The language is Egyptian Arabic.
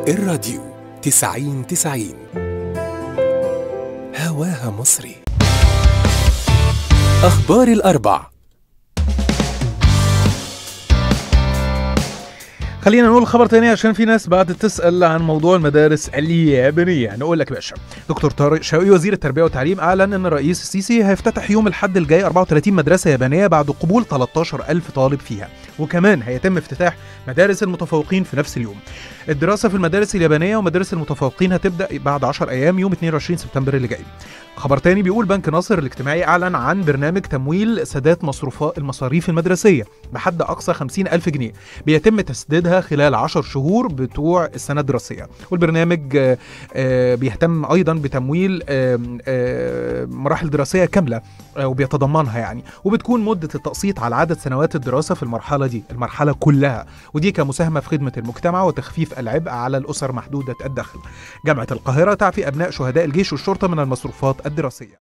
الراديو تسعين تسعين هواها مصري أخبار الأربع خلينا نقول خبر تاني عشان في ناس بعد تسأل عن موضوع المدارس اليابانية نقول لك يا باشا دكتور طارق شوقي وزير التربية والتعليم أعلن أن الرئيس السيسي هيفتتح يوم الحد الجاي 34 مدرسة يابانية بعد قبول 13 ألف طالب فيها وكمان هيتم افتتاح مدارس المتفوقين في نفس اليوم الدراسة في المدارس اليابانية ومدارس المتفوقين هتبدأ بعد 10 أيام يوم 22 سبتمبر اللي جاي خبر تاني بيقول بنك ناصر الاجتماعي أعلن عن برنامج تمويل سداد مصروفات المصاريف المدرسية بحد أقصى 50 ألف جنيه بيتم تسديدها خلال 10 شهور بتوع السنة الدراسية والبرنامج آه، آه، بيهتم أيضا بتمويل آم، آه، مراحل دراسية كاملة آه، وبيتضمنها يعني وبتكون مدة التقسيط على عدد سنوات الدراسة في المرحلة دي المرحلة كلها ودي كمساهمة في خدمة المجتمع وتخفيف العبء على الأسر محدودة الدخل جامعة القاهرة تعفي أبناء شهداء الجيش والشرطة من المصروفات الدراسية